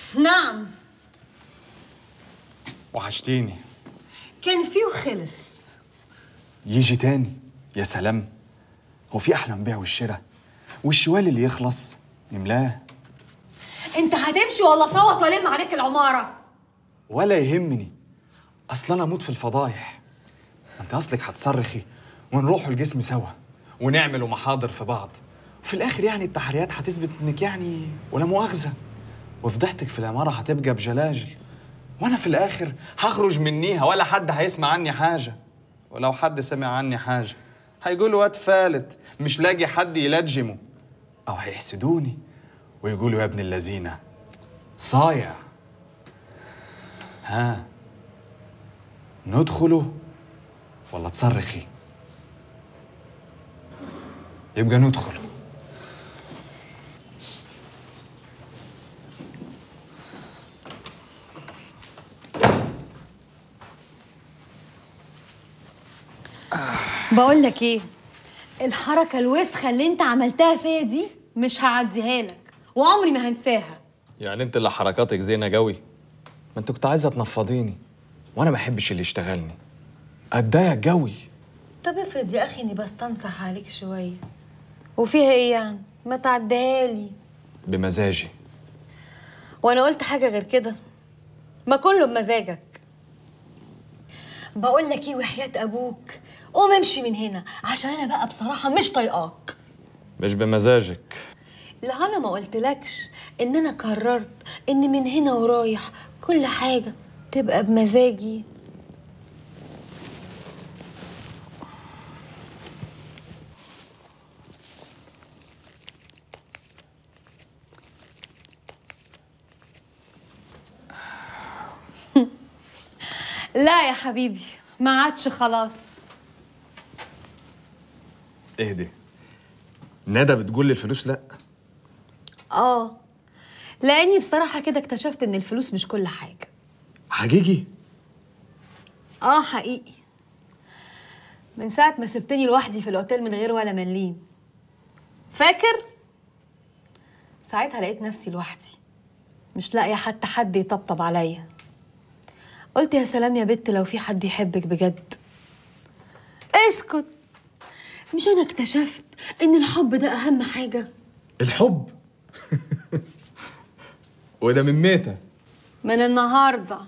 نعم وحشتيني كان فيه وخلص يجي تاني يا سلام هو في احلى من بيع والشراء والشوال اللي يخلص نملاه انت هتمشي ولا صوت والم عليك العماره ولا يهمني اصل انا اموت في الفضايح ما انت اصلك هتصرخي ونروحوا الجسم سوا ونعملوا محاضر في بعض وفي الاخر يعني التحريات هتثبت انك يعني ولا مؤاخذه وفضحتك في العماره هتبقى بجلاجل وانا في الاخر هخرج منيها ولا حد هيسمع عني حاجه ولو حد سمع عني حاجه هيقولوا واد فالت مش لاقي حد يلجمه او هيحسدوني ويقولوا يا ابن اللذينه صايع ها ندخله ولا تصرخي يبقى ندخل بقول لك ايه الحركه الوسخه اللي انت عملتها فيا دي مش هعديها لك وعمري ما هنساها يعني انت اللي حركاتك زينه قوي ما انت كنت عايزه تنفضيني وانا ما بحبش اللي يشتغلني اتضايق قوي طب افرض يا اخي اني بستنصح عليك شويه وفيها ايه يعني ما تعديها لي بمزاجي وانا قلت حاجه غير كده ما كله بمزاجك بقول لك ايه وحياه ابوك قوم امشي من هنا عشان انا بقى بصراحه مش طايقاك مش بمزاجك لا انا ما قلتلكش ان انا قررت ان من هنا ورايح كل حاجه تبقى بمزاجي لا يا حبيبي ما عادش خلاص اهدي ندى بتقول لي الفلوس لا اه لاني بصراحه كده اكتشفت ان الفلوس مش كل حاجه حقيقي اه حقيقي من ساعة ما سبتني لوحدي في الأوتيل من غير ولا مليم فاكر؟ ساعتها لقيت نفسي لوحدي مش لاقية حتى حد يطبطب عليا قلت يا سلام يا بت لو في حد يحبك بجد اسكت مش أنا اكتشفت إن الحب ده أهم حاجة الحب وده من ميتة من النهارده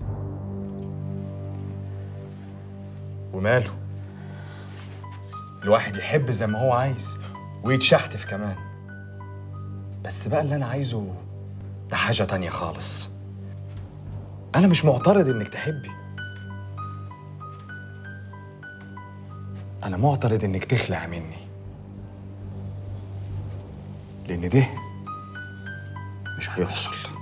وماله الواحد يحب زي ما هو عايز ويتشحتف كمان بس بقى اللي انا عايزه ده حاجة تانية خالص انا مش معترض انك تحبي انا معترض انك تخلع مني لان ده مش هيحصل